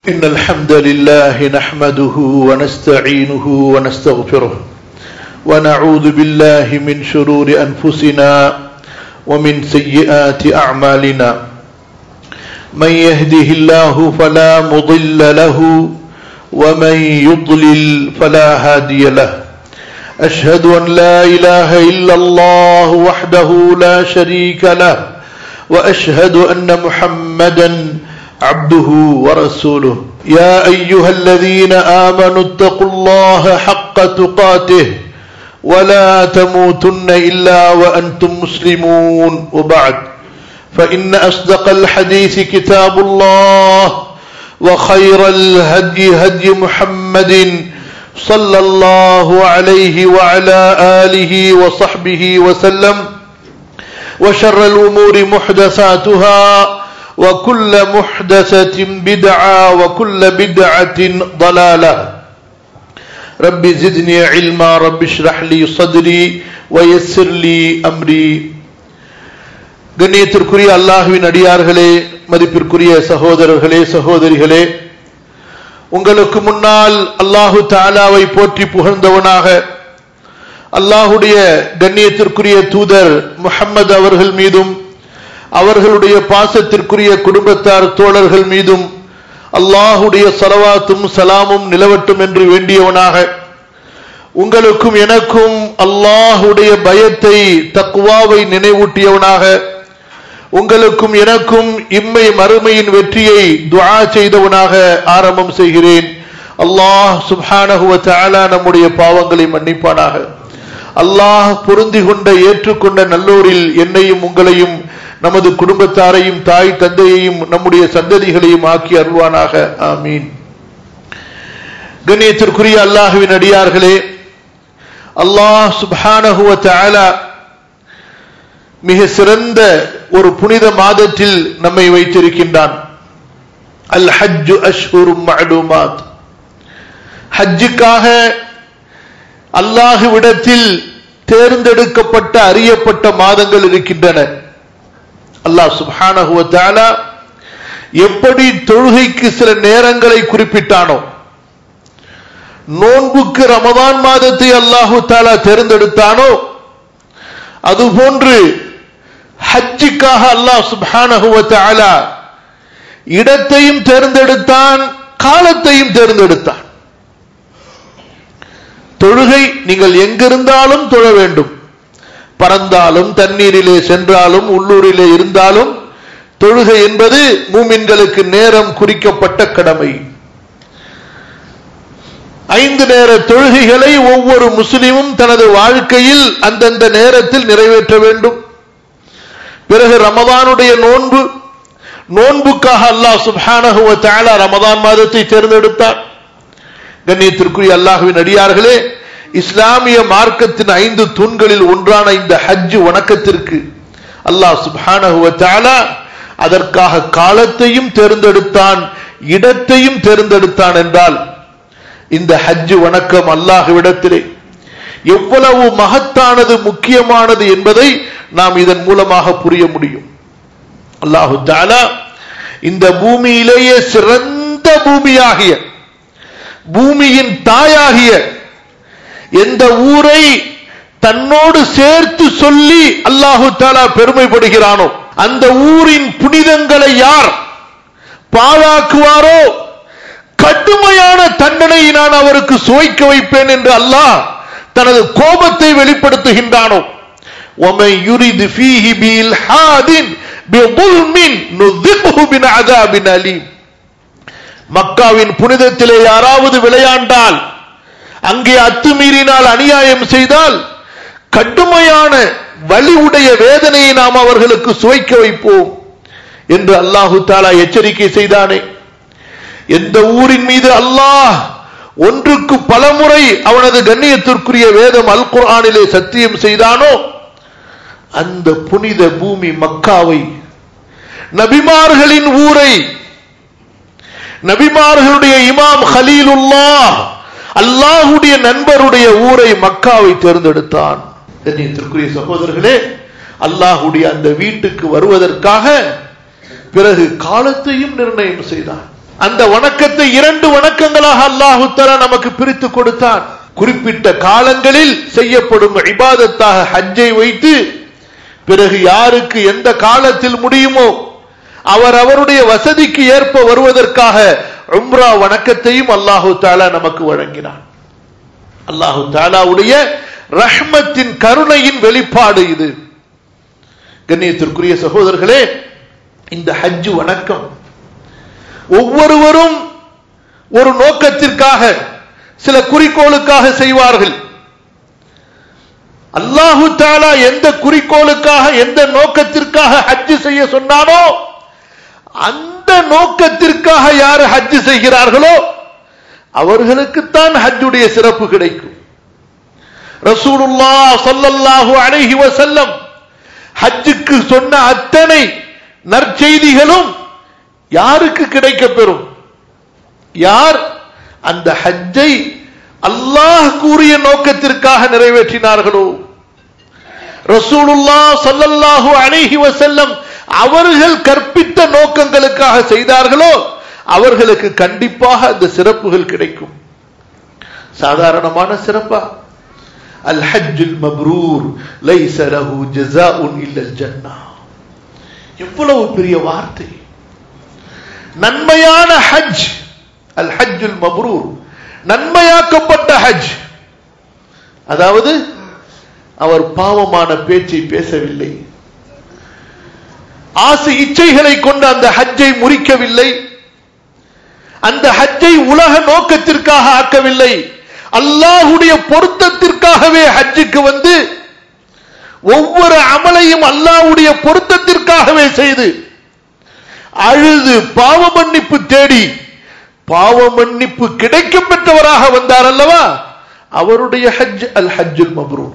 إن الحمد لله نحمده ونستعينه ونستغفره ونعوذ بالله من شرور أنفسنا ومن سيئات أعمالنا من يهده الله فلا مضل له ومن يضلل فلا هادي له أشهد أن لا إله إلا الله وحده لا شريك له وأشهد أن محمدا عبده ورسوله يا أيها الذين آمنوا اتقوا الله حق تقاته ولا تموتن إلا وأنتم مسلمون وبعد فإن أصدق الحديث كتاب الله وخير الهدي هدي محمد صلى الله عليه وعلى آله وصحبه وسلم وشر الأمور محدثاتها وكل محدثة بدعة وكل بدعة ضلالة رب زدني علما رب اشرح لي صدري ويسر لي أمري கண்ணியத்திற்குரிய அல்லாஹுவின் அடியார்களே மதிப்பிற்குரிய சகோதரர்களே சகோதரிகளே உங்களுக்கு முன்னால் அல்லாஹு தாலாவை போற்றி புகழ்ந்தவனாக அல்லாஹுடைய கண்ணியத்திற்குரிய தூதர் முகம்மது அவர்கள் மீதும் அவர்களுடைய பாசத்திற்குரிய குடும்பத்தார் தோழர்கள் மீதும் அல்லாஹுடைய சலவாத்தும் சலாமும் நிலவட்டும் என்று வேண்டியவனாக உங்களுக்கும் எனக்கும் அல்லாஹுடைய பயத்தை தக்குவாவை நினைவூட்டியவனாக உங்களுக்கும் எனக்கும் இம்மை மறுமையின் வெற்றியை துஆ செய்தவனாக ஆரம்பம் செய்கிறேன் அல்லாஹ் சுப்ஹானஹுவ தஆலா நம்முடைய பாவங்களை மன்னிப்பானாக அல்லாஹ் பொருந்தி கொண்ட ஏற்றுக்கொண்ட நல்லோரில் என்னையும் உங்களையும் நமது குடும்பத்தாரையும் தாய் தந்தையையும் நம்முடைய சந்ததிகளையும் ஆக்கி அருள்வானாக ஆமீன் கண்ணியத்திற்குரிய அல்லாஹுவின் அடியார்களே அல்லாஹ் சுப்ஹானஹுவ தஆலா மிக சிறந்த ஒரு புனித மாதத்தில் நம்மை வைத்திருக்கின்றான் அல் ஹஜ்ஜு அஷ்ஹுரும் மஅலூமாத் ஹஜ்ஜுக்காக அல்லாஹுவிடத்தில் தேர்ந்தெடுக்கப்பட்ட அறியப்பட்ட மாதங்கள் இருக்கின்றன அல்லாஹ் சுப்ஹானஹு வ தஆலா எப்படி தொழுகைக்கு சில நேரங்களை குறிப்பிட்டானோ நோன்புக்கு ரமதான் மாதத்தை அல்லாஹு தாலா தேர்ந்தெடுத்தானோ அதுபோன்று ஹஜ்ஜுக்காக அல்லாஹ் சுப்ஹானஹு வ தஆலா இடத்தையும் தேர்ந்தெடுத்தான் காலத்தையும் தேர்ந்தெடுத்தான் தொழுகை நீங்கள் எங்கிருந்தாலும் தொழ வேண்டும் பறந்தாலும் தண்ணீரிலே சென்றாலும் உள்ளூரிலே இருந்தாலும் தொழுகை என்பது மூமின்களுக்கு நேரம் குறிக்கப்பட்ட கடமை ஐந்து நேர தொழுகைகளை ஒவ்வொரு முஸ்லிமும் தனது வாழ்க்கையில் அந்தந்த நேரத்தில் நிறைவேற்ற வேண்டும் பிறகு ரமதானுடைய நோன்பு நோன்புக்காக அல்லாஹ் சுப்ஹானஹு வ தஆலா ரமதான் மாதத்தை தேர்ந்தெடுத்தார் கண்ணியத்திற்குரிய அல்லாஹுவின் அடியார்களே இஸ்லாமிய மார்க்கத்தின் ஐந்து தூண்களில் ஒன்றான இந்த ஹஜ் வணக்கத்திற்கு அல்லாஹ் சுப்ஹானஹு வ தஆலா அதற்காக காலத்தையும் தேர்ந்தெடுத்தான் இடத்தையும் தேர்ந்தெடுத்தான் என்றால் இந்த ஹஜ் வணக்கம் அல்லாஹ்விடத்திலே எவ்வளவு மகத்தானது முக்கியமானது என்பதை நாம் இதன் மூலமாக புரிய முடியும் அல்லாஹு தாலா இந்த பூமியிலேயே சிறந்த பூமியாகிய பூமியின் தாயாகிய எந்த ஊரை தன்னோடு சேர்த்து சொல்லி அல்லாஹு தாலா பெருமைப்படுகிறானோ அந்த ஊரின் புனிதங்களை யார் பாழாக்குவாரோ கடுமையான தண்டனையை நான் அவருக்கு சுவைக்க வைப்பேன் என்று அல்லாஹ் தனது கோபத்தை வெளிப்படுத்துகின்றானோ ومن يريد فيه بإلحاد بظلم نذقه من عذاب أليم மக்காவின் புனிதத்திலே யாராவது விளையாண்டால் அங்கே அத்துமீறினால் அநியாயம் செய்தால் கடுமையான வலி உடைய வேதனையை நாம் அவர்களுக்கு சுவைக்க வைப்போம் என்று அல்லாஹு தாலா எச்சரிக்கை செய்தானே எந்த ஊரின் மீது அல்லாஹ் ஒன்றுக்கு பலமுறை அவனது கண்ணியத்திற்குரிய வேதம் அல் குர்ஆனிலே சத்தியம் செய்தானோ அந்த புனித பூமி மக்காவை நபிமார்களின் ஊரை நபிமார்களுடைய இமாம் ஹலீலுல்லா அல்லாஹுடைய நண்பருடைய ஊரை மக்காவை தேர்ந்தெடுத்தான் கண்ணியத்திற்குரிய சகோதரர்களே அல்லாஹுடைய அந்த வீட்டுக்கு வருவதற்காக பிறகு காலத்தையும் நிர்ணயம் செய்தான் அந்த வணக்கத்தை இரண்டு வணக்கங்களாக அல்லாஹு தஆலா நமக்கு பிரித்து கொடுத்தான் குறிப்பிட்ட காலங்களில் செய்யப்படும் இபாதத்தாக ஹஜ்ஜை வைத்து பிறகு யாருக்கு எந்த காலத்தில் முடியுமோ அவர் அவருடைய வசதிக்கு ஏற்ப வருவதற்காக உம்ரா வணக்கத்தையும் அல்லாஹு தாலா நமக்கு வழங்கினான் அல்லாஹு தாலாவுடைய ரஹ்மத்தின் கருணையின் வெளிப்பாடு இது கண்ணியத்திற்குரிய சகோதரர்களே இந்த ஹஜ் வணக்கம் ஒவ்வொருவரும் ஒரு நோக்கத்திற்காக சில குறிக்கோளுக்காக செய்வார்கள் அல்லாஹு தாலா எந்த குறிக்கோளுக்காக எந்த நோக்கத்திற்காக ஹஜ் செய்ய சொன்னானோ அந்த நோக்கத்திற்காக யார் ஹஜ் செய்கிறார்களோ அவர்களுக்குத்தான் ஹஜ்ஜுடைய சிறப்பு கிடைக்கும் ரசூலுல்லா ஸல்லல்லாஹு அலைஹி வஸல்லம் ஹஜ்ஜுக்கு சொன்ன அத்தனை நற்செய்திகளும் யாருக்கு கிடைக்கப் பெறும் யார் அந்த ஹஜ்ஜை அல்லாஹ் கூறிய நோக்கத்திற்காக நிறைவேற்றினார்களோ ரசூலுல்லா ஸல்லல்லாஹு அலைஹி வஸல்லம் அவர்கள் கற்பித்த நோக்கங்களுக்காக செய்தார்களோ அவர்களுக்கு கண்டிப்பாக அந்த சிறப்புகள் கிடைக்கும் சாதாரணமான சிறப்பா அல் ஹஜ்ஜுல் மப்ரூர் லைஸ லஹு ஜஸாஉன் இல்லல் ஜன்னா எவ்வளவு பெரிய வார்த்தை நன்மையான ஹஜ் அல் ஹஜ்ஜுல் மப்ரூர் நன்மையாக்கப்பட்ட ஹஜ் அதாவது அவர் பாவமான பேச்சை பேசவில்லை ஆசை இச்சைகளை கொண்டு அந்த ஹஜ்ஜை முறிக்கவில்லை அந்த ஹஜ்ஜை உலக நோக்கத்திற்காக ஆக்கவில்லை அல்லாஹுடைய பொருத்தத்திற்காகவே ஹஜ்ஜுக்கு வந்து ஒவ்வொரு அமலையும் அல்லாஹுடைய பொருத்தத்திற்காகவே செய்து அழுது பாவ மன்னிப்பு தேடி பாவ மன்னிப்பு கிடைக்க பெற்றவராக வந்தார் அல்லவா அவருடைய ஹஜ் அல் ஹஜ்ஜுல் மப்ரூர்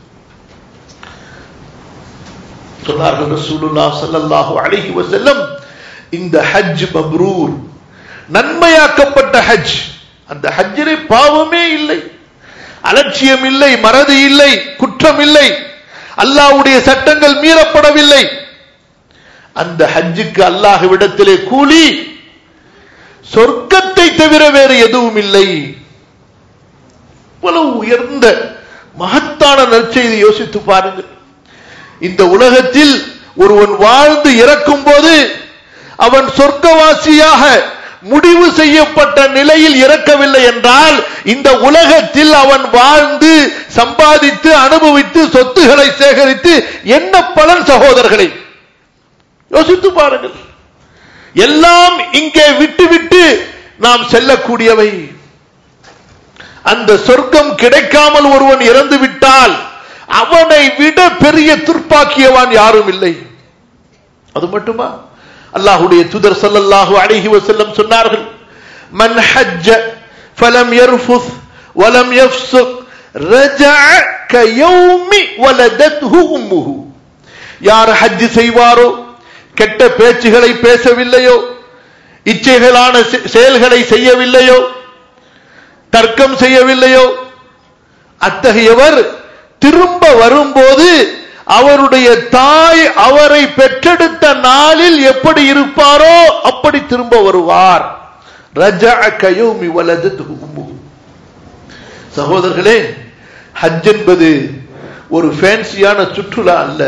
சொன்னார்கள் ரசூலுல்லா ஸல்லல்லாஹு அலைஹி வஸல்லம் இந்த ஹஜ் மப்ரூர் நன்மையாக்கப்பட்ட ஹஜ் அந்த ஹஜ்ஜிலே பாவமே இல்லை அலட்சியம் இல்லை மறதி இல்லை குற்றம் இல்லை அல்லாஹ்வுடைய சட்டங்கள் மீறப்படவில்லை அந்த ஹஜ்ஜுக்கு அல்லாஹ்விடத்திலே கூலி சொர்க்கத்தை தவிர வேறு எதுவும் இல்லை இவ்வளவு உயர்ந்த மகத்தான நற்செய்தி யோசித்து பாருங்கள் இந்த உலகத்தில் ஒருவன் வாழ்ந்து இறக்கும் போது அவன் சொர்க்கவாசியாக முடிவு செய்யப்பட்ட நிலையில் இறக்கவில்லை என்றால் இந்த உலகத்தில் அவன் வாழ்ந்து சம்பாதித்து அனுபவித்து சொத்துக்களை சேகரித்து என்ன பலன் சகோதரர்களை யோசித்து பாருங்கள் எல்லாம் இங்கே விட்டு விட்டு நாம் செல்லக்கூடியவை அந்த சொர்க்கம் கிடைக்காமல் ஒருவன் இறந்து விட்டால் அவனை விட பெரிய துர்ப்பாக்கியவான் யாரும் இல்லை அது மட்டுமா அல்லாஹுடைய துதர் சல்லல்லாஹு அலைஹி வஸல்லம் சொன்னார்கள் மன் ஹஜ்ஜ ஃபலம் யர்ஃபுஸ் வலம் யஃப்சுக் ரஜஅ கயௌமி வலதத்ஹு உம்முஹு யார் ஹஜ் செய்வாரோ கெட்ட பேச்சுகளை பேசவில்லையோ இச்சைகளான செயல்களை செய்யவில்லையோ தர்க்கம் செய்யவில்லையோ அத்தகையவர் திரும்ப வரும்போது அவருடைய தாய் அவரை பெற்றெடுத்த நாளில் எப்படி இருப்பாரோ அப்படி திரும்ப வருவார் ரஜா கயோமி வலது சகோதரர்களே ஹஜ் என்பது ஒரு ஃபேன்சியான சுற்றுலா அல்ல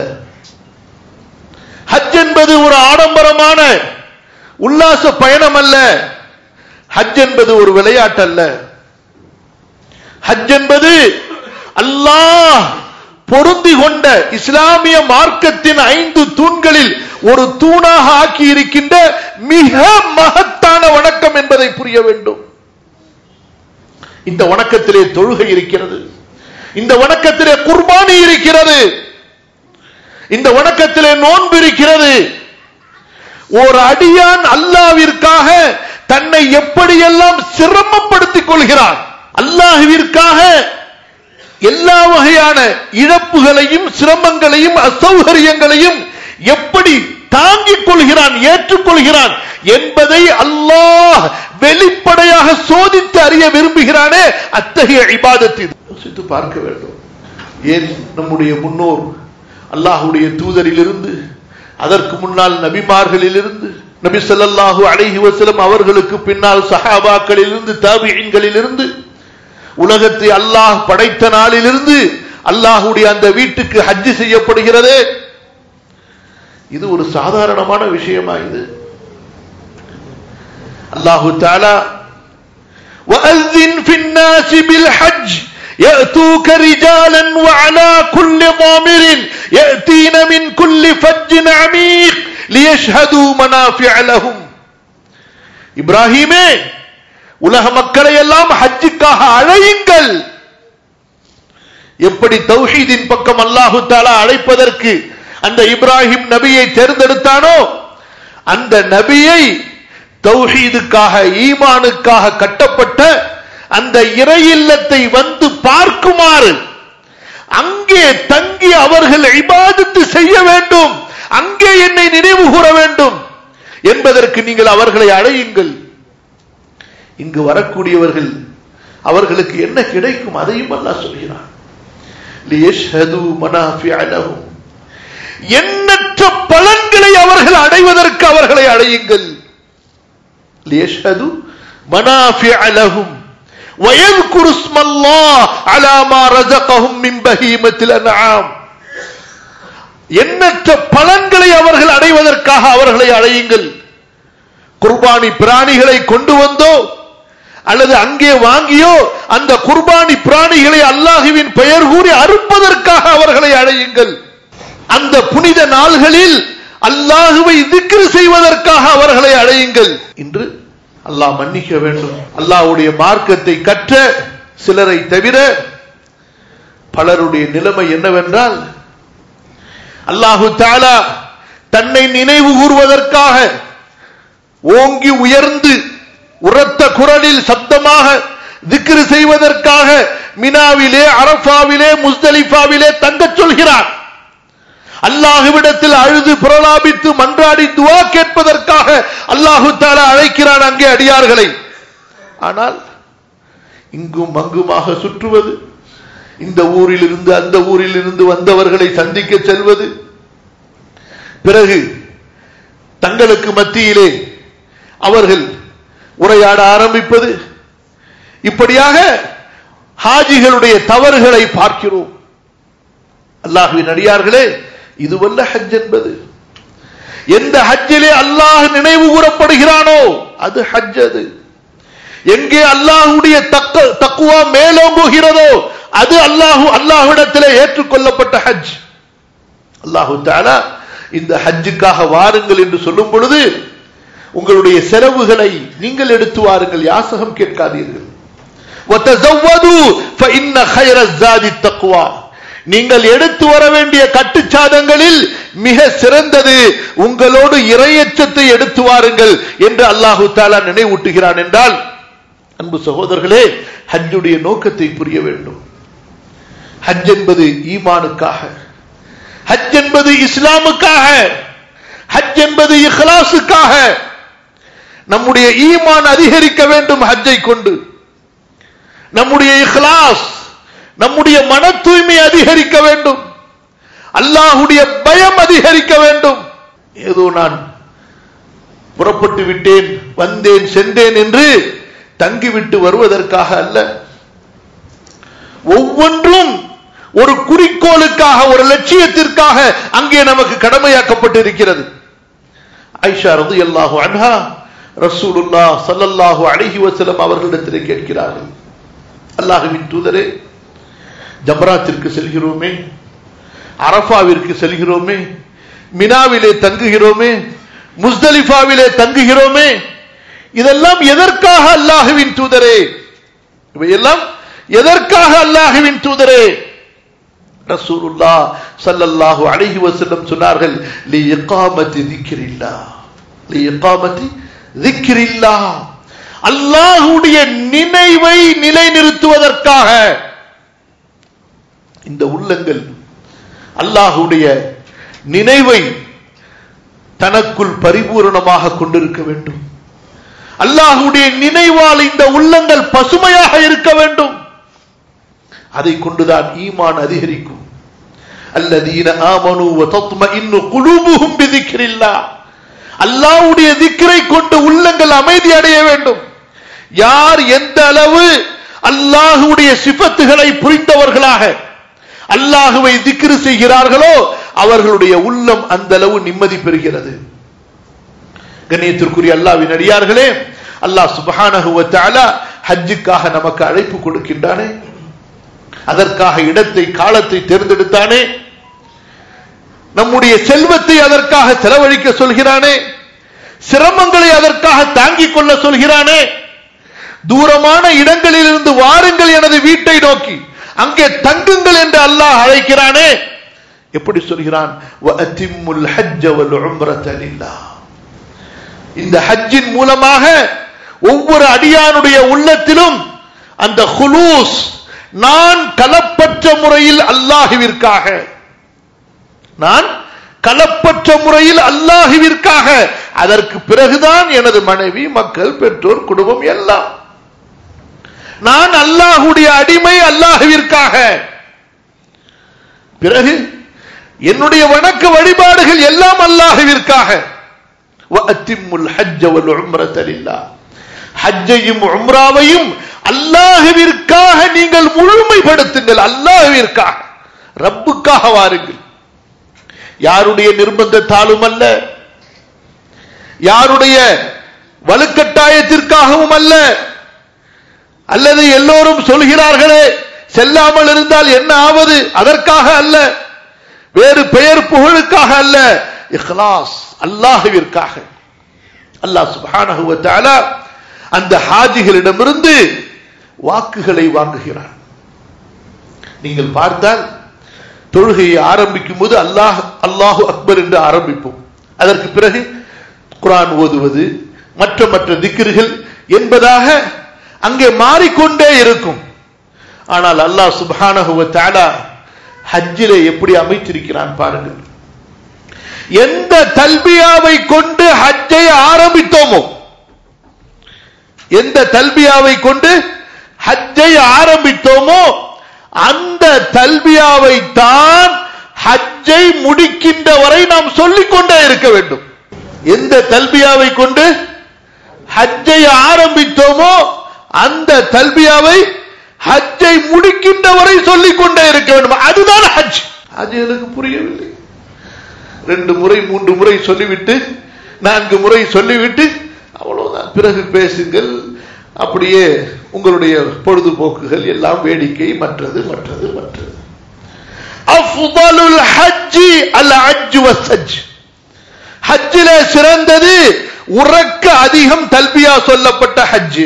ஹஜ் என்பது ஒரு ஆடம்பரமான உல்லாச பயணம் அல்ல ஹஜ் என்பது ஒரு விளையாட்டு அல்ல ஹஜ் என்பது அல்லாஹ் பொருந்தி கொண்ட இஸ்லாமிய மார்க்கத்தின் ஐந்து தூண்களில் ஒரு தூணாக ஆக்கி இருக்கின்ற மிக மகத்தான வணக்கம் என்பதை புரிய வேண்டும் இந்த வணக்கத்திலே தொழுகை இருக்கிறது இந்த வணக்கத்திலே குர்பானி இருக்கிறது இந்த வணக்கத்திலே நோன்பு இருக்கிறது ஒரு அடியான் அல்லாவிற்காக தன்னை எப்படியெல்லாம் சிரமப்படுத்திக் கொள்கிறான் அல்லாஹுவிற்காக எல்லா வகையான இழப்புகளையும் சிரமங்களையும் அசௌகரியங்களையும் எப்படி தாங்கிக் கொள்கிறான் ஏற்றுக்கொள்கிறான் என்பதை அல்லாஹ் வெளிப்படையாக சோதித்து அறிய விரும்புகிறானே அத்தகைய இபாதத்தில் யோசித்து பார்க்க வேண்டும் ஏன் நம்முடைய முன்னோர் அல்லாஹுடைய தூதரிலிருந்து அதற்கு முன்னால் நபிமார்களிலிருந்து நபி ஸல்லல்லாஹு அலைஹி வஸல்லம் அவர்களுக்கு பின்னால் சஹாபாக்களிலிருந்து தாபிஈன்களிலிருந்து உலகத்தை அல்லாஹ் படைத்த நாளிலிருந்து அல்லாஹுடைய அந்த வீட்டுக்கு ஹஜ் செய்யப்படுகிறது இது ஒரு சாதாரணமான விஷயமா இது அல்லாஹு தாலா وأذن في الناس بالحج يأتوك رجالا وعلى كل ضامر يأتين من كل فج عميق ليشهدوا منافع لهم இப்ராஹிமே உலக மக்களை எல்லாம் ஹஜ்ஜுக்காக அழையுங்கள் எப்படி தௌஹீதின் பக்கம் அல்லாஹு தாலா அழைப்பதற்கு அந்த இப்ராஹிம் நபியை தேர்ந்தெடுத்தானோ அந்த நபியை தௌஹீதுக்காக ஈமானுக்காக கட்டப்பட்ட அந்த இறை இல்லத்தை வந்து பார்க்குமாறு அங்கே தங்கி அவர்கள் இபாதத்து செய்ய வேண்டும் அங்கே என்னை நினைவு கூற வேண்டும் என்பதற்கு நீங்கள் அவர்களை அழையுங்கள் இங்கு வரக்கூடியவர்கள் அவர்களுக்கு என்ன கிடைக்கும் அதையும் அல்லாஹ் சொல்கிறான் லியஷ்ஹது மனாஃபிஅ லஹும் எண்ணற்ற பலன்களை அவர்கள் அடைவதற்கு அவர்களை அழையுங்கள் லியஷ்ஹது மனாஃபிஅ லஹும் ويذكر اسم الله على ما رزقهم من بهيمة الأنعام எண்ணற்ற பலன்களை அவர்கள் அடைவதற்காக அவர்களை அழையுங்கள் குர்பானி பிராணிகளை கொண்டு வந்தோ அல்லது அங்கே வாங்கியோ அந்த குர்பானி பிராணிகளை அல்லாஹுவின் பெயர் கூறி அறுப்பதற்காக அவர்களை அழையுங்கள் அந்த புனித நாள்களில் அல்லாஹுவை திக்ரு செய்வதற்காக அவர்களை அழையுங்கள் இன்று அல்லாஹ் மன்னிக்க வேண்டும் அல்லாஹ்வுடைய மார்க்கத்தை கற்ற சிலரை தவிர பலருடைய நிலைமை என்னவென்றால் அல்லாஹு தாலா தன்னை நினைவு கூறுவதற்காக ஓங்கி உயர்ந்து உரத்த குரலில் சப்தமாக திக்ரு செய்வதற்காக மினாவிலே அரபாவிலே முஸ்தலிஃபாவிலே தங்கச் சொல்கிறார் அல்லாஹுவிடத்தில் அழுது பிரலாபித்து மன்றாடி துவா கேட்பதற்காக அல்லாஹு தாலா அழைக்கிறான் அங்கே அடியார்களை ஆனால் இங்கும் அங்குமாக சுற்றுவது இந்த ஊரில் இருந்து அந்த ஊரில் இருந்து வந்தவர்களை சந்திக்க செல்வது பிறகு தங்களுக்கு மத்தியிலே அவர்கள் உரையாட ஆரம்பிப்பது இப்படியாக ஹாஜிகளுடைய தவறுகளை பார்க்கிறோம் அல்லாஹுவின் அடியார்களே இதுவல்ல ஹஜ் என்பது எந்த ஹஜ்ஜிலே அல்லாஹ் நினைவு கூறப்படுகிறானோ அது ஹஜ் அது எங்கே அல்லாஹுடைய தக்க தக்குவா மேலோங்குகிறதோ அது அல்லாஹு அல்லாஹ்விடத்திலே ஏற்றுக்கொள்ளப்பட்ட ஹஜ் அல்லாஹு தாலா இந்த ஹஜ்ஜுக்காக வாருங்கள் என்று சொல்லும் பொழுது உங்களுடைய செலவுகளை நீங்கள் எடுத்து வாருங்கள் யாசகம் கேட்காதீர்கள் وَتَزَوَّدُوا فَإِنَّ خَيْرَ الزَّادِ التَّقْوَى நீங்கள் எடுத்து வர வேண்டிய கட்டுச்சாதங்களில் மிக சிறந்தது உங்களோடு இரையச்சத்தை எடுத்து வாருங்கள் என்று அல்லாஹு தாலா நினைவூட்டுகிறான் என்றால் அன்பு சகோதரர்களே ஹஜ்ஜுடைய நோக்கத்தை புரிய வேண்டும் ஹஜ் என்பது ஈமானுக்காக ஹஜ் என்பது இஸ்லாமுக்காக ஹஜ் என்பது இஹ்லாசுக்காக நம்முடைய ஈமான் அதிகரிக்க வேண்டும் ஹஜ்ஜை கொண்டு நம்முடைய இஹ்லாஸ் நம்முடைய மன தூய்மை அதிகரிக்க வேண்டும் அல்லாஹுடைய பயம் அதிகரிக்க வேண்டும் ஏதோ நான் புறப்பட்டு விட்டேன் வந்தேன் சென்றேன் என்று தங்கிவிட்டு வருவதற்காக அல்ல ஒவ்வொன்றும் ஒரு குறிக்கோளுக்காக ஒரு லட்சியத்திற்காக அங்கே நமக்கு கடமையாக்கப்பட்டிருக்கிறது ஐஷா ரது அல்லாஹு அன்ஹா ரசூலுல்லா சல்லல்லாஹு அலைஹி வஸல்லம் அவர்களிடத்தில் கேட்கிறார்கள் அல்லாஹுவின் தூதரே ஜம்ராத்திற்கு செல்கிறோமே அரஃபாவிற்கு செல்கிறோமே மினாவிலே தங்குகிறோமே முஸ்தலிஃபாவிலே தங்குகிறோமே இதெல்லாம் எதற்காக அல்லாஹுவின் தூதரே இவையெல்லாம் எதற்காக அல்லாஹுவின் தூதரே ரசூலுல்லா ஸல்லல்லாஹு அலைஹி வஸல்லம் சொன்னார்கள் லி இகாமத்தி திக்ரில்லா லி இகாமத்தி திக்ரில்லா அல்லாஹ்வுடைய நினைவை நிலைநிறுத்துவதற்காக இந்த உள்ளங்கள் அல்லாஹுடைய நினைவை தனக்குள் பரிபூரணமாக கொண்டிருக்க வேண்டும் அல்லாஹுடைய நினைவால் இந்த உள்ளங்கள் பசுமையாக இருக்க வேண்டும் அதை கொண்டுதான் ஈமான் அதிகரிக்கும் அல்லதீன ஆமனு வ தத்மஇன்னு குலூபுஹும் பிதிக்ரில்லாஹ் அல்லாஹ்வுடைய திக்ரை கொண்டு உள்ளங்கள் அமைதி அடைய வேண்டும் யார் எந்த அளவு அல்லாஹ்வுடைய சிபத்துகளை புரிந்தவர்களாக அல்லாஹுவை திக்ரு செய்கிறார்களோ அவர்களுடைய உள்ளம் அந்த அளவு நிம்மதி பெறுகிறது கண்ணியத்திற்குரிய அல்லாவின் அடியார்களே அல்லாஹ் சுபஹானஹு வ தஆலா ஹஜ்ஜுக்காக நமக்கு அழைப்பு கொடுக்கின்றானே அதற்காக இடத்தை காலத்தை தேர்ந்தெடுத்தானே நம்முடைய செல்வத்தை அதற்காக செலவழிக்க சொல்கிறானே சிரமங்களை அதற்காக தாங்கிக் கொள்ள சொல்கிறானே தூரமான இடங்களில் இருந்து வாருங்கள் எனது வீட்டை நோக்கி அங்கே தங்குங்கள் என்று அல்லாஹ் அழைக்கிறானே எப்படி சொல்கிறான் வஅத்திம்முல் ஹஜ்ஜ வல் உம்ரத லில்லாஹ் இந்த ஹஜ்ஜின் மூலமாக ஒவ்வொரு அடியானுடைய உள்ளத்திலும் அந்த ஹுலூஸ் நான் கலப்பற்ற முறையில் அல்லாஹுவிற்காக நான் கலப்பற்ற முறையில் அல்லாஹுவிற்காக அதற்கு பிறகுதான் எனது மனைவி மக்கள் பெற்றோர் குடும்பம் எல்லாம் நான் அல்லாஹுடைய அடிமை அல்லாஹுவிற்காக பிறகு என்னுடைய வணக்க வழிபாடுகள் எல்லாம் அல்லாஹுவிற்காக வஅத்திம்முல் ஹஜ்ஜ வல் உம்ரத லில்லாஹ் ஹஜ்ஜையும் உம்ராவையும் அல்லாஹுவிற்காக நீங்கள் முழுமைப்படுத்துங்கள் அல்லாஹுவிற்காக ரப்புக்காக வாருங்கள் யாருடைய நிர்பந்தத்தாலும் அல்ல யாருடைய வலுக்கட்டாயத்திற்காகவும் அல்ல அல்லது எல்லோரும் சொல்கிறார்களே செல்லாமல் இருந்தால் என்ன ஆவது அதற்காக அல்ல வேறு பெயர் புகழுக்காக அல்ல இஹ்லாஸ் அல்லாஹுவிற்காக அல்லாஹ் சுப்ஹானஹு வ தஆலா அந்த ஹாஜிகளிடமிருந்து வாக்குகளை வாங்குகிறான் நீங்கள் பார்த்தால் தொழுகையை ஆரம்பிக்கும் போது அல்லாஹ் அல்லாஹு அக்பர் என்று ஆரம்பிப்போம் அதற்கு பிறகு குரான் ஓதுவது மற்ற மற்ற திக்கிர்கள் என்பதாக அங்கே மாறிக்கொண்டே இருக்கும் ஆனால் அல்லாஹ் சுப்ஹானஹு வ தஆலா ஹஜ்ஜிலே எப்படி அமைத்திருக்கிறான் பாருங்கள் எந்த தல்பியாவை கொண்டு ஹஜ்ஜை ஆரம்பித்தோமோ எந்த தல்பியாவை கொண்டு ஹஜ்ஜை ஆரம்பித்தோமோ அந்த தல்பியாவை தான் ஹஜ்ஜை முடிக்கின்ற வரை நாம் சொல்லிக் கொண்டே இருக்க வேண்டும் எந்த தல்பியாவை கொண்டு ஹஜ்ஜை ஆரம்பித்தோமோ அந்த தல்பியாவை ஹஜ்ஜை முடிக்கின்ற வரை சொல்லிக் கொண்டே இருக்க வேண்டும் அதுதான் ஹஜ் அது எனக்கு புரியவில்லை ரெண்டு முறை மூன்று முறை சொல்லிவிட்டு நான்கு முறை சொல்லிவிட்டு அவ்வளவுதான் பிறகு பேசுங்கள் அப்படியே உங்களுடைய பொழுதுபோக்குகள் எல்லாம் வேடிக்கை மற்றது மற்றது மற்றது அஃதலுல் ஹஜ்ஜி அல் ஹஜ் வஸ்ஸஜ் ஹஜ்ஜில சிறந்தது உறக்க அதிகம் தல்பியா சொல்லப்பட்ட ஹஜ்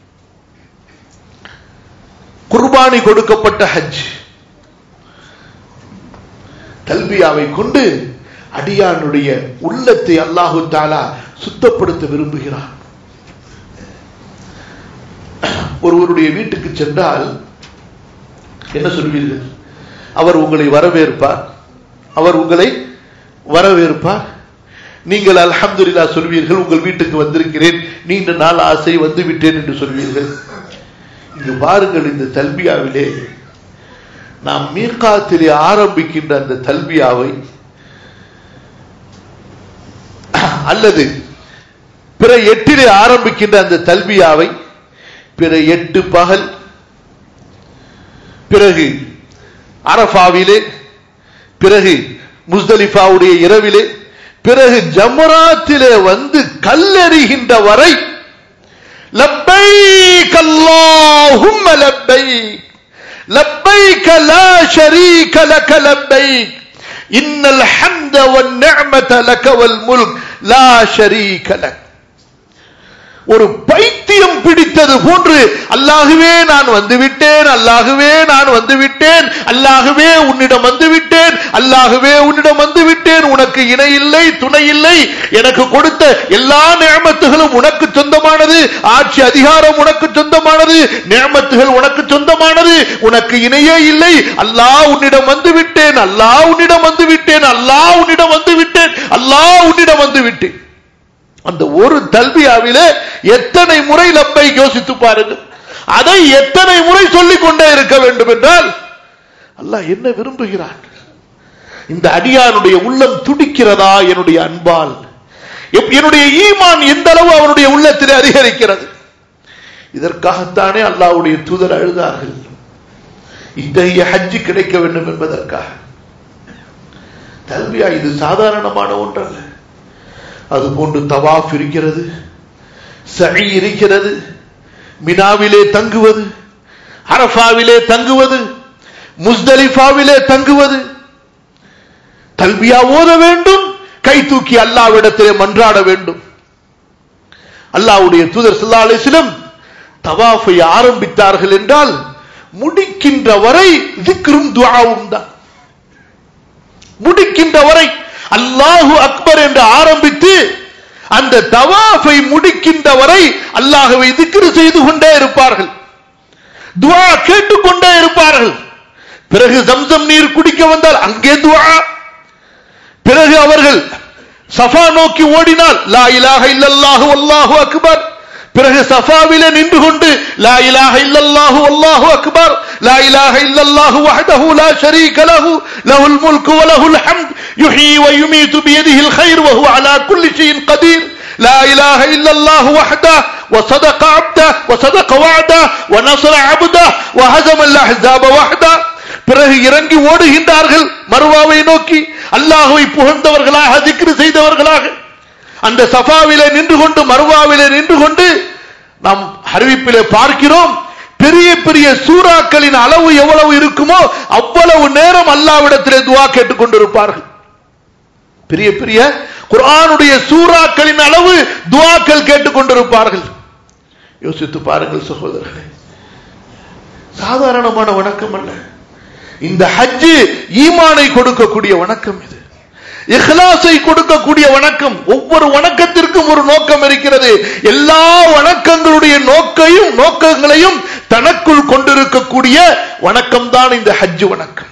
குர்பானி கொடுக்கப்பட்ட ஹஜ் தல்பியாவை கொண்டு அடியானுடைய உள்ளத்தை அல்லாஹு தாலா சுத்தப்படுத்த விரும்புகிறான் ஒருவருடைய வீட்டுக்கு சென்றால் என்ன சொல்வீர்கள் அவர் உங்களை வரவேற்பார் அவர் உங்களை வரவேற்பார் நீங்கள் அல்ஹம்துலில்லா சொல்வீர்கள் உங்கள் வீட்டுக்கு வந்திருக்கிறேன் நீண்ட நாள் ஆசை வந்து விட்டேன் என்று சொல்வீர்கள் இங்கு பாருங்கள் இந்த தல்பியாவிலே நாம் மீர்காத்திலே ஆரம்பிக்கின்ற அந்த தல்பியாவை அல்லது பிற எட்டிலே ஆரம்பிக்கின்ற அந்த தல்பியாவை பிற எட்டு பகல் பிறகு அரபாவிலே பிறகு முஸ்தலிஃபாவுடைய இரவிலே பிறகு ஜமராத்திலே வந்து கல்லெறிகின்ற வரை லப்பைக் அல்லாஹும்ம லப்பைக் لبيك لا شريك لك لبيك إن الحمد والنعمة لك والملك لا شريك لك ஒரு பைத்தியம் பிடித்தது போன்று அல்லாகவே நான் வந்துவிட்டேன் அல்லாகவே நான் வந்துவிட்டேன் அல்லாகவே உன்னிடம் வந்துவிட்டேன் அல்லாகவே உன்னிடம் வந்துவிட்டேன் உனக்கு இணை இல்லை துணை இல்லை எனக்கு கொடுத்த எல்லா நியமத்துகளும் உனக்கு சொந்தமானது ஆட்சி அதிகாரம் உனக்கு சொந்தமானது நியமத்துகள் உனக்கு சொந்தமானது உனக்கு இணையே இல்லை அல்லாஹ் உன்னிடம் வந்துவிட்டேன் அல்லாஹ் உன்னிடம் வந்துவிட்டேன் அல்லாஹ் உன்னிடம் வந்துவிட்டேன் அல்லாஹ் உன்னிடம் வந்துவிட்டேன் அந்த ஒரு தல்பியாவிலே எத்தனை முறை லப்பை யோசித்து பாருங்கள் அதை எத்தனை முறை சொல்லிக் கொண்டே இருக்க வேண்டும் என்றால் அல்லாஹ் என்ன விரும்புகிறான் இந்த அடியானுடைய உள்ளம் துடிக்கிறதா என்னுடைய அன்பால் எப்- என்னுடைய ஈமான் எந்த அளவு அவனுடைய உள்ளத்திலே அதிகரிக்கிறது இதற்காகத்தானே அல்லாஹ்வுடைய தூதர் அழுதார்கள் இத்தகைய ஹஜ்ஜி கிடைக்க வேண்டும் என்பதற்காக தல்பியா இது சாதாரணமான ஒன்றல்ல அதுபோன்று தவாஃப் இருக்கிறது சஹி இருக்கிறது மினாவிலே தங்குவது அரஃபாவிலே தங்குவது முஸ்தலிஃபாவிலே தங்குவது தல்பியா ஓத வேண்டும் கை தூக்கி அல்லாவிடத்திலே மன்றாட வேண்டும் அல்லாஹ்வுடைய தூதர் ஸல்லல்லாஹு அலைஹி வஸல்லம் தவாஃபை ஆரம்பித்தார்கள் என்றால் முடிக்கின்ற வரை திக்ரும் துஆவும் தான் முடிக்கின்ற வரை அல்லாஹு அக்பர் என்று ஆரம்பித்து அந்த தவாஃபை முடிக்கின்ற வரை அல்லாஹ்வை திக்ரு செய்து கொண்டே இருப்பார்கள் துஆ கேட்டுக்கொண்டே இருப்பார்கள் பிறகு ஜம்சம் நீர் குடிக்க வந்தால் அங்கே துஆ பிறகு அவர்கள் சஃபா நோக்கி ஓடினால் லா இலாஹ இல்லல்லாஹு அல்லாஹு அக்பர் பிறகு சஃபாவிலே நின்று கொண்டு லா இலாஹ இல்லல்லாஹு அல்லாஹு அக்பர் லா இலாஹ இல்லல்லாஹு வஹ்தஹு லா ஷரீக லஹு லஹுல் முல்கு வ லஹுல் ஹம்த் யுஹ்யி வ யுமீது பியதிஹில் கைர் வ ஹுவ அலா குல்லி ஷைஇன் கதீர் لا إله إلا الله وحده وصدق عبده وصدق وعده ونصر عبده وهزم الأحزاب وحده பிறகு இறங்கி ஓடுகின்றார்கள் மருவாவை நோக்கி அல்லாஹுவை புகழ்ந்தவர்களாக திக்ரு செய்தவர்களாக அந்த சஃபாவிலே நின்று கொண்டு மருவாவிலே நின்று கொண்டு நாம் அறிவிப்பிலே பார்க்கிறோம் பெரிய பெரிய சூறாக்களின் அளவு எவ்வளவு இருக்குமோ அவ்வளவு நேரம் அல்லாவிடத்திலே துவா கேட்டுக் கொண்டிருப்பார்கள் பெரிய பெரிய குர்ஆனுடைய சூறாக்களின் அளவு துவாக்கள் கேட்டுக் கொண்டிருப்பார்கள் யோசித்து பாருங்கள் சகோதரர்களே சாதாரணமான வணக்கம் அல்ல இந்த ஹஜ்ஜு ஈமானை கொடுக்கக்கூடிய வணக்கம் இது இஹ்லாஸை கொடுக்கக்கூடிய வணக்கம் ஒவ்வொரு வணக்கத்திற்கும் ஒரு நோக்கம் இருக்கிறது எல்லா வணக்கங்களுடைய நோக்கையும் நோக்கங்களையும் தனக்குள் கொண்டிருக்கக்கூடிய வணக்கம் தான் இந்த ஹஜ்ஜு வணக்கம்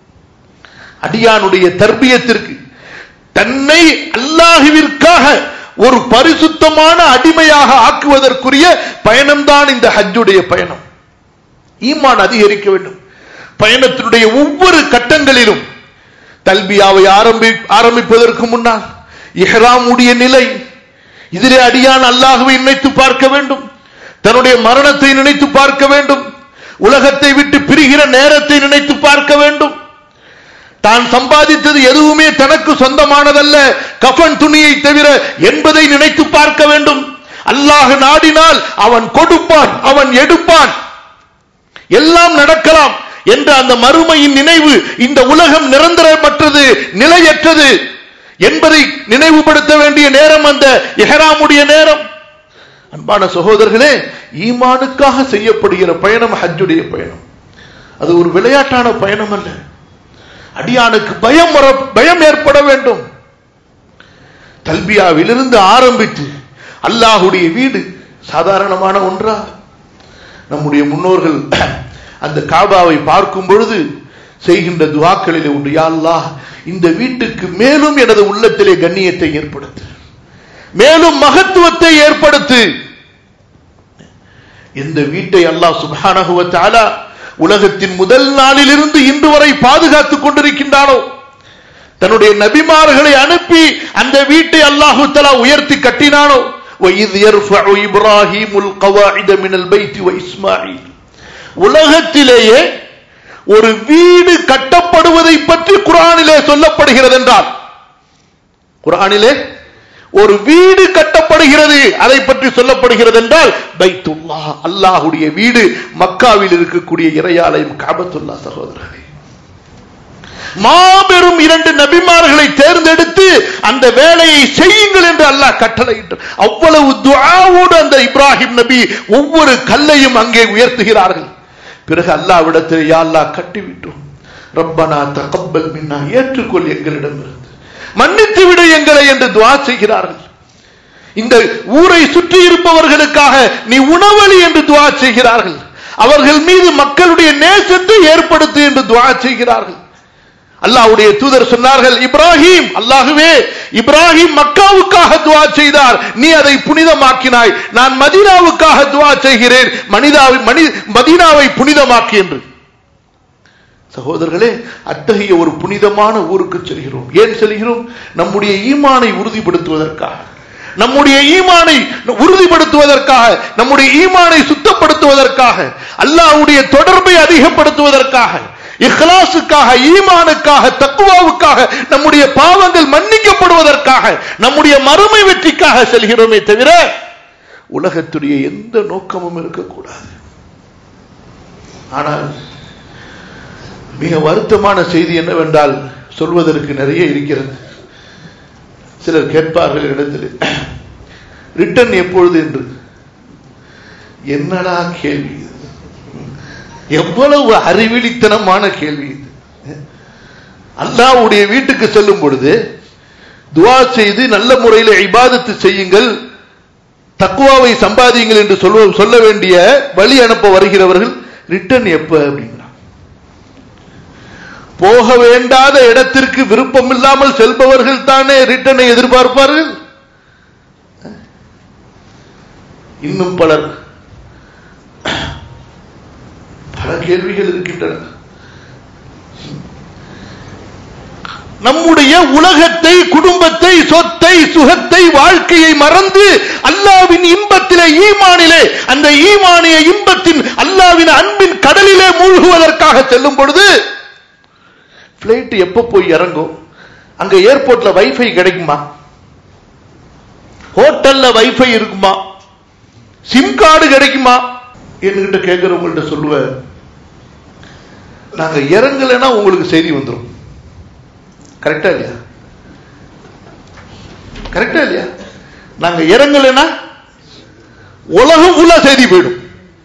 அடியானுடைய தர்பியத்திற்கு தன்னை அல்லாஹுவிற்காக ஒரு பரிசுத்தமான அடிமையாக ஆக்குவதற்குரிய பயணம்தான் இந்த ஹஜ்ஜுடைய பயணம் ஈமான் அதிகரிக்க வேண்டும் பயணத்தினுடைய ஒவ்வொரு கட்டங்களிலும் தல்பியாவை ஆரம்பி ஆரம்பிப்பதற்கு முன்னால் இஹ்ராமுடைய நிலை இதிலே அடியான் அல்லாஹுவை நினைத்து பார்க்க வேண்டும் தன்னுடைய மரணத்தை நினைத்து பார்க்க வேண்டும் உலகத்தை விட்டு பிரிகிற நேரத்தை நினைத்து பார்க்க வேண்டும் தான் சம்பாதித்தது எதுவுமே தனக்கு சொந்தமானதல்ல கஃன் துணியை தவிர என்பதை நினைத்து பார்க்க வேண்டும் அல்லாஹ் நாடினால் அவன் கொடுப்பான் அவன் எடுப்பான் எல்லாம் நடக்கலாம் என்ற அந்த மறுமையின் நினைவு இந்த உலகம் நிரந்தரமற்றது நிலையற்றது என்பதை நினைவுபடுத்த வேண்டிய நேரம் அந்த எஹராமுடைய நேரம் அன்பான சகோதரர்களே ஈமானுக்காக செய்யப்படுகிற பயணம் ஹஜ்ஜுடைய பயணம் அது ஒரு விளையாட்டான பயணம் அல்ல அடியானுக்கு பயம் வர பயம் ஏற்பட வேண்டும் தல்பியாவிலிருந்து ஆரம்பித்து அல்லாஹுடைய வீடு சாதாரணமான ஒன்றா நம்முடைய முன்னோர்கள் அந்த காபாவை பார்க்கும் பொழுது செய்கின்ற துவாக்களிலே உண்டு யா அல்லாஹ் இந்த வீட்டுக்கு மேலும் எனது உள்ளத்திலே கண்ணியத்தை ஏற்படுத்து மேலும் மகத்துவத்தை ஏற்படுத்து இந்த வீட்டை அல்லாஹ் சுப்ஹானஹு வ தஆலா உலகத்தின் முதல் நாளிலிருந்து இன்று வரை பாதுகாத்துக் கொண்டிருக்கின்றானோ தன்னுடைய நபிமார்களை அனுப்பி அந்த வீட்டை அல்லாஹு தலா உயர்த்தி கட்டினானோ وَإِذْ يَرْفَعُ إِبْرَاهِيمُ الْقَوَاعِدَ مِنَ الْبَيْتِ وَإِسْمَاعِيلُ உலகத்திலேயே ஒரு வீடு கட்டப்படுவதை பற்றி குரானிலே சொல்லப்படுகிறது என்றால் குரானிலே ஒரு வீடு கட்டப்படுகிறது அதை பற்றி சொல்லப்படுகிறது என்றால் பைத்துல்லா அல்லாஹுடைய வீடு மக்காவில் இருக்கக்கூடிய இறையாலயம் காபத்துல்லா சகோதரர்களே மாபெரும் இரண்டு நபிமார்களை தேர்ந்தெடுத்து அந்த வேலையை செய்யுங்கள் என்று அல்லாஹ் கட்டளையிட்டு அவ்வளவு துஆவோடு அந்த இப்ராஹிம் நபி ஒவ்வொரு கல்லையும் அங்கே உயர்த்துகிறார்கள் பிறகு அல்லாவிடத்தில் யா அல்லாஹ் கட்டிவிட்டோம் ரப்பனா தகப்பல் மின்னா ஏற்றுக்கொள் எங்களிடமிருந்து மன்னித்து விடு எங்களை என்று துவா செய்கிறார்கள் இந்த ஊரை சுற்றி இருப்பவர்களுக்காக நீ உணவளி என்று துவா செய்கிறார்கள் அவர்கள் மீது மக்களுடைய நேசத்தை ஏற்படுத்து என்று துவா செய்கிறார்கள் அல்லாஹ்வுடைய தூதர் சொன்னார்கள் இப்ராஹிம் அல்லாஹுவே இப்ராஹிம் மக்காவுக்காக துவா செய்தார் நீ அதை புனிதமாக்கினாய் நான் மதீனாவுக்காக துவா செய்கிறேன் மனிதாவை மனி மதீனாவை புனிதமாக்கி என்று சகோதரர்களே அத்தகைய ஒரு புனிதமான ஊருக்கு செல்கிறோம் ஏன் செல்கிறோம் நம்முடைய ஈமானை உறுதிப்படுத்துவதற்காக நம்முடைய ஈமானை உறுதிப்படுத்துவதற்காக நம்முடைய ஈமானை சுத்தப்படுத்துவதற்காக அல்லாஹ்வுடைய தொடர்பை அதிகப்படுத்துவதற்காக இஹ்லாசுக்காக ஈமானுக்காக தக்குவாவுக்காக நம்முடைய பாவங்கள் மன்னிக்கப்படுவதற்காக நம்முடைய மறுமை வெற்றிக்காக செல்கிறோமே தவிர உலகத்துடைய எந்த நோக்கமும் இருக்கக்கூடாது ஆனால் மிக வருத்தமான செய்தி என்னவென்றால் சொல்வதற்கு நிறைய இருக்கிறது சிலர் கேட்பார்கள் இடத்தில் ரிட்டன் எப்பொழுது என்று என்னடா கேள்வி இது? எவ்வளவு அறிவிலித்தனமான கேள்வி இது அல்லாஹ்வுடைய வீட்டுக்கு செல்லும் பொழுது துவா செய்து நல்ல முறையில் இபாதத்து செய்யுங்கள் தக்குவாவை சம்பாதியுங்கள் என்று சொல்ல சொல்ல வேண்டிய வழி அனுப்ப வருகிறவர்கள் ரிட்டன் எப்ப அப்படிங்கிறான் போக வேண்டாத இடத்திற்கு விருப்பம் இல்லாமல் செல்பவர்கள் தானே ரிட்டனை எதிர்பார்ப்பார்கள் இன்னும் பலர் பல கேள்விகள் இருக்கின்றன நம்முடைய உலகத்தை குடும்பத்தை சொத்தை சுகத்தை வாழ்க்கையை மறந்து அல்லாவின் இன்பத்திலே ஈமானிலே அந்த ஈமானிய இன்பத்தின் அல்லாவின் அன்பின் கடலிலே மூழ்குவதற்காக செல்லும் பொழுது பிளைட் எப்ப போய் இறங்கும் அங்க ஏர்போர்ட்ல வைஃபை கிடைக்குமா ஹோட்டல்ல வைஃபை இருக்குமா சிம் கார்டு கிடைக்குமா என்கிட்ட கேட்கிறவங்கள்ட்ட சொல்லுவேன் நாங்க இறங்கலைன்னா உங்களுக்கு செய்தி வந்துடும் கரெக்டா இல்லையா கரெக்டா இல்லையா நாங்க இறங்கலைன்னா உலகம் ஃபுல்லா செய்தி போயிடும்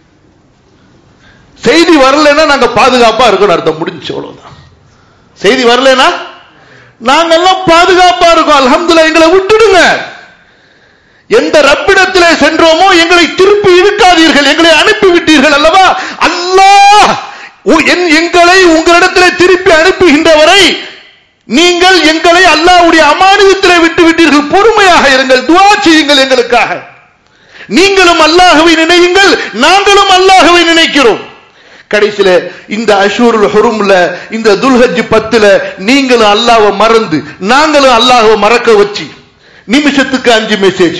செய்தி வரலைன்னா நாங்க பாதுகாப்பா இருக்கணும் அர்த்தம் முடிஞ்சு அவ்வளவுதான் செய்தி வரலைன்னா நாங்கெல்லாம் பாதுகாப்பா இருக்கோம் அல்ஹம்துலில்லாஹ் எங்களை விட்டுடுங்க எந்த ரப்பிடத்திலே சென்றோமோ எங்களை திருப்பி இழுக்காதீர்கள் எங்களை அனுப்பி விட்டீர்கள் அல்லவா அல்லாஹ் உ- என்- எங்களை உங்களிடத்திலே திருப்பி அனுப்புகின்றவரை நீங்கள் எங்களை அல்லாஹ்வுடைய அமானியத்திலே விட்டு விட்டீர்கள் பொறுமையாக இருங்கள் துஆ செய்யுங்கள் எங்களுக்காக நீங்களும் அல்லாஹ்வை நினையுங்கள் நாங்களும் அல்லாஹ்வை நினைக்கிறோம் கடைசியில இந்த அஷூருல் ஹுரும்ல இந்த துல்ஹஜ் பத்துல நீங்களும் அல்லாஹ்வை மறந்து நாங்களும் அல்லாஹ்வை மறக்க வச்சு நிமிஷத்துக்கு அஞ்சு மெசேஜ்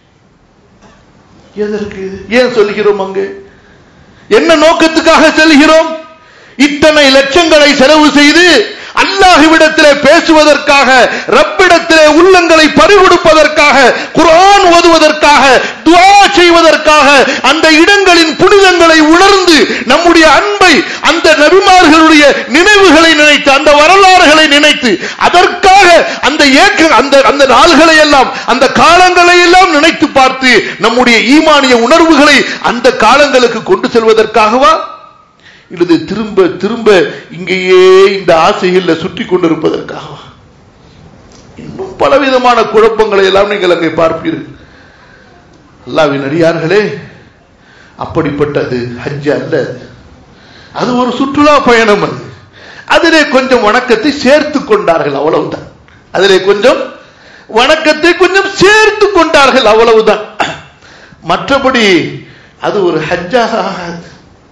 எதற்கு இது? ஏன் சொல்கிறோம் அங்கே என்ன நோக்கத்துக்காக செல்கிறோம் இத்தனை லட்சங்களை செலவு செய்து அல்லாஹ்விடத்திலே பேசுவதற்காக ரப்பிடத்திலே உள்ளங்களை பறிகொடுப்பதற்காக குர்ஆன் ஓதுவதற்காக துஆ செய்வதற்காக அந்த இடங்களின் புனிதங்களை உணர்ந்து நம்முடைய அன்பை அந்த நபிமார்களுடைய நினைவுகளை நினைத்து அந்த வரலாறுகளை நினைத்து அதற்காக அந்த ஏக்க அந்த அந்த நாள்களை எல்லாம் அந்த காலங்களை எல்லாம் நினைத்து பார்த்து நம்முடைய ஈமானிய உணர்வுகளை அந்த காலங்களுக்கு கொண்டு செல்வதற்காகவா இல்லது திரும்ப திரும்ப இங்கேயே இந்த ஆசைகள்ல சுற்றி கொண்டிருப்பதற்காகவா இன்னும் பலவிதமான குழப்பங்களை எல்லாம் நீங்கள் அங்கே பார்ப்பீர்கள் அல்லாவின் அடியார்களே அப்படிப்பட்டது ஹஜ் அல்ல அது. அது ஒரு சுற்றுலா பயணம் அது அதிலே கொஞ்சம் வணக்கத்தை சேர்த்து கொண்டார்கள் அவ்வளவுதான் அதிலே கொஞ்சம் வணக்கத்தை கொஞ்சம் சேர்த்து கொண்டார்கள் அவ்வளவுதான் மற்றபடி அது ஒரு ஹஜ்ஜாக ஆகாது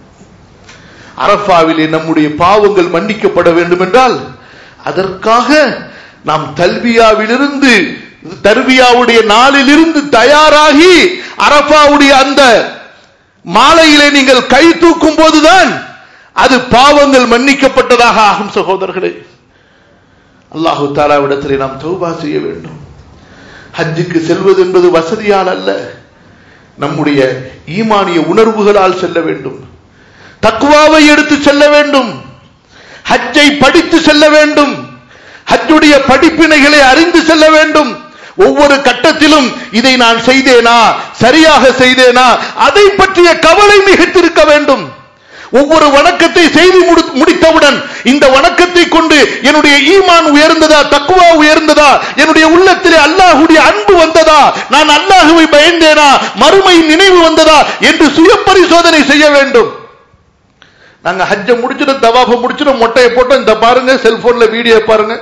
அரஃபாவிலே நம்முடைய பாவங்கள் மன்னிக்கப்பட வேண்டும் என்றால் அதற்காக நாம் தல்பியாவிலிருந்து தர்பியாவுடைய நாளிலிருந்து தயாராகி அரஃபாவுடைய அந்த மாலையிலே நீங்கள் கை தூக்கும் போதுதான் அது பாவங்கள் மன்னிக்கப்பட்டதாக ஆகும் சகோதரர்களே அல்லாஹு தாலாவிடத்திலே நாம் தௌபா செய்ய வேண்டும் ஹஜ்ஜுக்கு செல்வது என்பது வசதியால் அல்ல நம்முடைய ஈமானிய உணர்வுகளால் செல்ல வேண்டும் தக்குவாவை எடுத்து செல்ல வேண்டும் ஹஜ்ஜை படித்து செல்ல வேண்டும் ஹஜ்ஜுடைய படிப்பினைகளை அறிந்து செல்ல வேண்டும் ஒவ்வொரு கட்டத்திலும் இதை நான் செய்தேனா சரியாக செய்தேனா அதை பற்றிய கவலை மிகுத்திருக்க வேண்டும் ஒவ்வொரு வணக்கத்தை செய்து முடி- முடித்தவுடன் இந்த வணக்கத்தை கொண்டு என்னுடைய ஈமான் உயர்ந்ததா தக்குவா உயர்ந்ததா என்னுடைய உள்ளத்திலே அல்லாஹுடைய அன்பு வந்ததா நான் அல்லாஹுவை பயந்தேனா மறுமை நினைவு வந்ததா என்று சுய பரிசோதனை செய்ய வேண்டும் நாங்க ஹஜ்ஜ முடிச்சிடும் தவாஃப முடிச்சிடும் மொட்டையை போட்டோம் இந்த பாருங்க செல்போன்ல வீடியோ பாருங்க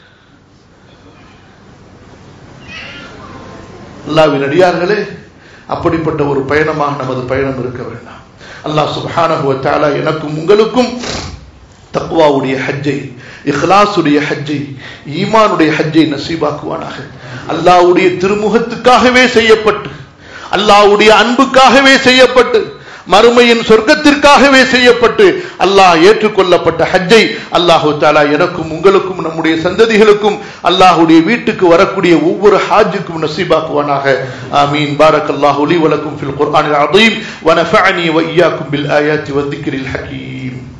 அல்லாவின் அடியார்களே அப்படிப்பட்ட ஒரு பயணமாக நமது பயணம் இருக்க வேண்டாம் அல்லாஹ் சுப்ஹானஹு வ தஆலா எனக்கும் உங்களுக்கும் தக்வாவுடைய ஹஜ்ஜை இஹ்லாசுடைய ஹஜ்ஜை ஈமானுடைய ஹஜ்ஜை நசீபாக்குவானாக அல்லாஹ்வுடைய திருமுகத்துக்காகவே செய்யப்பட்டு அல்லாஹ்வுடைய அன்புக்காகவே செய்யப்பட்டு மறுமையின் சொர்க்கத்திற்காகவே செய்யப்பட்டு அல்லாஹ் ஏற்றுக்கொள்ளப்பட்ட ஹஜ்ஜை அல்லாஹு தாலா எனக்கும் உங்களுக்கும் நம்முடைய சந்ததிகளுக்கும் அல்லாஹுடைய வீட்டுக்கு வரக்கூடிய ஒவ்வொரு ஹாஜுக்கும் நசீபாக்குவானாக ஆமீன் பாரக் அல்லாஹு லி வலக்கும் ஃபில் குர்ஆனில் அதீம் வனஃபஅனி வ இய்யாக்கும் பில் ஆயாத்தி வத்திக்ரில் ஹகீம்